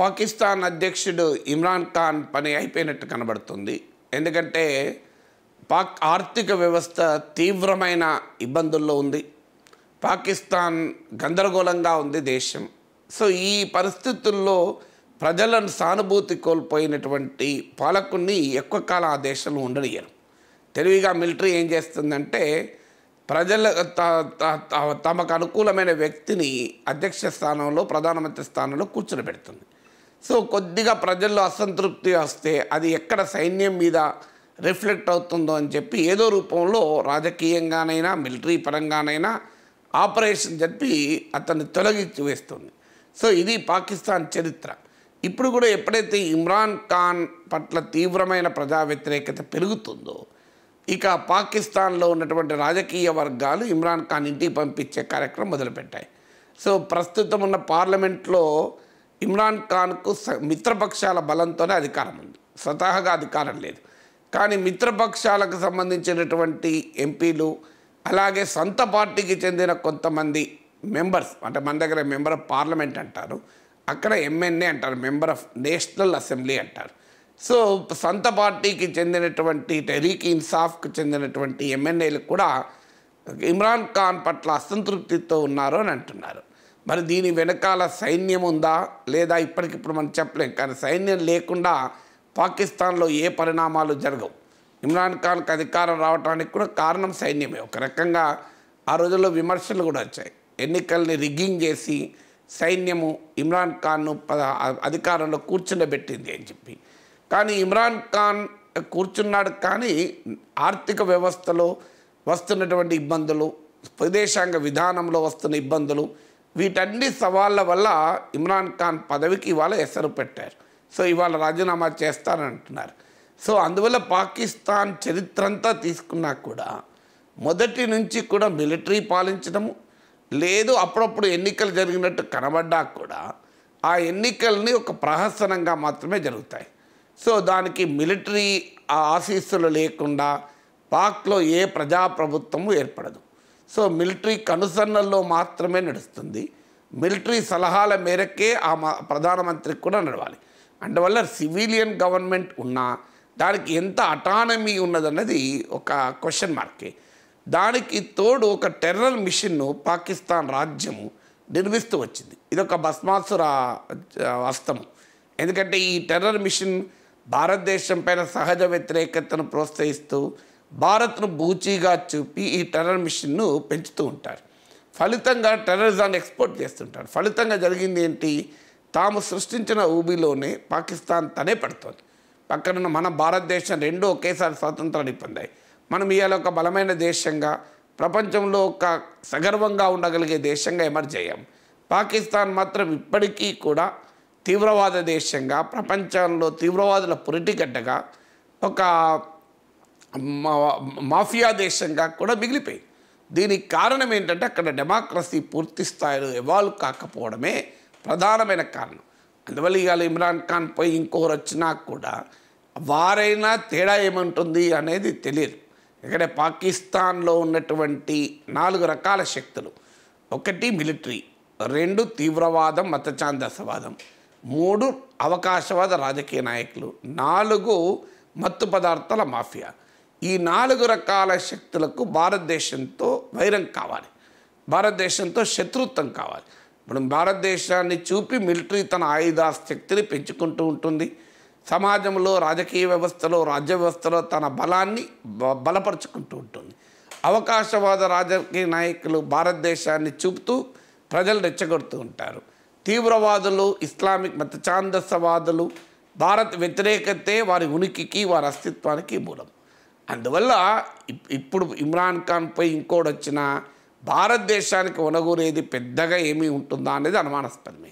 పాకిస్తాన్ అధ్యక్షుడు ఇమ్రాన్ ఖాన్ పని అయిపోయినట్టు కనబడుతుంది ఎందుకంటే పాక్ ఆర్థిక వ్యవస్థ తీవ్రమైన ఇబ్బందుల్లో ఉంది పాకిస్తాన్ గందరగోళంగా ఉంది దేశం సో ఈ పరిస్థితుల్లో ప్రజలను సానుభూతి కోల్పోయినటువంటి పాలకుని ఎక్కువ కాలం ఆ దేశంలో ఉండనియరు తెలివిగా మిలిటరీ ఏం చేస్తుందంటే ప్రజల త- త- త- తమకు అనుకూలమైన వ్యక్తిని అధ్యక్ష స్థానంలో ప్రధానమంత్రి స్థానంలో కూర్చోబెడుతుంది సో కొద్దిగా ప్రజల్లో అసంతృప్తి వస్తే అది ఎక్కడ సైన్యం మీద రిఫ్లెక్ట్ అవుతుందో అని చెప్పి ఏదో రూపంలో రాజకీయంగానైనా మిలిటరీ పరంగానైనా ఆపరేషన్ జరిపి అతన్ని తొలగించి వేస్తుంది సో ఇది పాకిస్తాన్ చరిత్ర ఇప్పుడు కూడా ఎప్పుడైతే ఇమ్రాన్ ఖాన్ పట్ల తీవ్రమైన ప్రజా వ్యతిరేకత పెరుగుతుందో ఇక పాకిస్తాన్లో ఉన్నటువంటి రాజకీయ వర్గాలు ఇమ్రాన్ ఖాన్ ఇంటికి పంపించే కార్యక్రమం మొదలుపెట్టాయి సో ప్రస్తుతం ఉన్న పార్లమెంట్లో ఇమ్రాన్ ఖాన్కు స- మిత్రపక్షాల బలంతోనే అధికారం ఉంది స్వతహాగా అధికారం లేదు కానీ మిత్రపక్షాలకు సంబంధించినటువంటి ఎంపీలు అలాగే సొంత పార్టీకి చెందిన కొంతమంది మెంబర్స్ అంటే మన దగ్గర మెంబర్ ఆఫ్ పార్లమెంట్ అంటారు అక్కడ ఎంఎన్ఏ అంటారు మెంబర్ ఆఫ్ నేషనల్ అసెంబ్లీ అంటారు సో సొంత పార్టీకి చెందినటువంటి టెరీక్ ఇన్సాఫ్కి చెందినటువంటి ఎమ్మెల్యేలు కూడా ఇమ్రాన్ ఖాన్ పట్ల అసంతృప్తితో ఉన్నారు అని అంటున్నారు మరి దీని వెనకాల సైన్యం ఉందా లేదా ఇప్పటికిప్పుడు మనం చెప్పలేం కానీ సైన్యం లేకుండా పాకిస్తాన్లో ఏ పరిణామాలు జరగవు ఇమ్రాన్ ఖాన్కి అధికారం రావడానికి కూడా కారణం సైన్యమే ఒక రకంగా ఆ రోజుల్లో విమర్శలు కూడా వచ్చాయి ఎన్నికల్ని రిగ్గింగ్ చేసి సైన్యము ఇమ్రాన్ ఖాన్ను పద- అధికారంలో కూర్చుండబెట్టింది అని చెప్పి కానీ ఇమ్రాన్ ఖాన్ కూర్చున్నాడు కానీ ఆర్థిక వ్యవస్థలో వస్తున్నటువంటి ఇబ్బందులు విదేశాంగ విధానంలో వస్తున్న ఇబ్బందులు వీటన్ని సవాళ్ళ వల్ల ఇమ్రాన్ ఖాన్ పదవికి ఇవాళ ఎసరు పెట్టారు సో ఇవాళ రాజీనామా చేస్తారని అంటున్నారు సో అందువల్ల పాకిస్తాన్ చరిత్ర అంతా తీసుకున్నా కూడా మొదటి నుంచి కూడా మిలిటరీ పాలించడము లేదు అప్పుడప్పుడు ఎన్నికలు జరిగినట్టు కనబడ్డా కూడా ఆ ఎన్నికల్ని ఒక ప్రహసనంగా మాత్రమే జరుగుతాయి సో దానికి మిలిటరీ ఆ ఆశీస్సులు లేకుండా పాక్లో ఏ ప్రజాప్రభుత్వము ఏర్పడదు సో మిలిటరీ కనుసన్నల్లో మాత్రమే నడుస్తుంది మిలిటరీ సలహాల మేరకే ఆ మా ప్రధానమంత్రికి కూడా నడవాలి అందువల్ల సివిలియన్ గవర్నమెంట్ ఉన్నా దానికి ఎంత అటానమీ ఉన్నదన్నది ఒక క్వశ్చన్ మార్కే దానికి తోడు ఒక టెర్రర్ మిషన్ను పాకిస్తాన్ రాజ్యము నిర్మిస్తూ వచ్చింది ఇది ఒక భస్మాసుర ఆ, హస్తము ఎందుకంటే ఈ టెర్రర్ మిషన్ భారతదేశం పైన సహజ వ్యతిరేకతను ప్రోత్సహిస్తూ భారత్ను బూచీగా చూపి ఈ టెర్రర్ మిషన్ను పెంచుతూ ఉంటారు ఫలితంగా టెర్రరిజాన్ని ఎక్స్పోర్ట్ చేస్తుంటారు ఫలితంగా జరిగింది ఏంటి తాము సృష్టించిన ఊబిలోనే పాకిస్తాన్ తనే పడుతోంది పక్కనున్న మన భారతదేశం రెండు ఒకేసారి స్వాతంత్రాన్ని పొందాయి మనం ఇవాళ ఒక బలమైన దేశంగా ప్రపంచంలో ఒక సగర్వంగా ఉండగలిగే దేశంగా ఎమర్జ్ అయ్యాం పాకిస్తాన్ మాత్రం ఇప్పటికీ కూడా తీవ్రవాద దేశంగా ప్రపంచంలో తీవ్రవాదుల పురిటిగడ్డగా ఒక మా- మాఫియా దేశంగా కూడా మిగిలిపోయింది దీనికి కారణం ఏంటంటే అక్కడ డెమోక్రసీ పూర్తి స్థాయిలో ఎవాల్వ్ కాకపోవడమే ప్రధానమైన కారణం అందువల్ల ఇవాళ ఇమ్రాన్ ఖాన్ పోయి ఇంకోరు వచ్చినా కూడా వారైనా తేడా ఏముంటుంది అనేది తెలియదు ఇక్కడ పాకిస్తాన్లో ఉన్నటువంటి నాలుగు రకాల శక్తులు ఒకటి మిలిటరీ రెండు తీవ్రవాదం మతచాందసవాదం మూడు అవకాశవాద రాజకీయ నాయకులు నాలుగు మత్తు పదార్థాల మాఫియా ఈ నాలుగు రకాల శక్తులకు భారతదేశంతో వైరం కావాలి భారతదేశంతో శత్రుత్వం కావాలి ఇప్పుడు భారతదేశాన్ని చూపి మిలిటరీ తన ఆయుధ శక్తిని పెంచుకుంటూ ఉంటుంది సమాజంలో రాజకీయ వ్యవస్థలో రాజ్య వ్యవస్థలో తన బలాన్ని బ- బలపరుచుకుంటూ ఉంటుంది అవకాశవాద రాజకీయ నాయకులు భారతదేశాన్ని చూపుతూ ప్రజలు రెచ్చగొడుతూ ఉంటారు తీవ్రవాదులు ఇస్లామిక్ మత ఛాందసవాదులు భారత్ వ్యతిరేకతే వారి ఉనికికి వారి అస్తిత్వానికి మూలం అందువల్ల ఇప్- ఇప్పుడు ఇమ్రాన్ ఖాన్ పై ఇంకోటి వచ్చినా భారతదేశానికి ఒనగూరేది పెద్దగా ఏమీ ఉంటుందా అనేది అనుమానాస్పదమే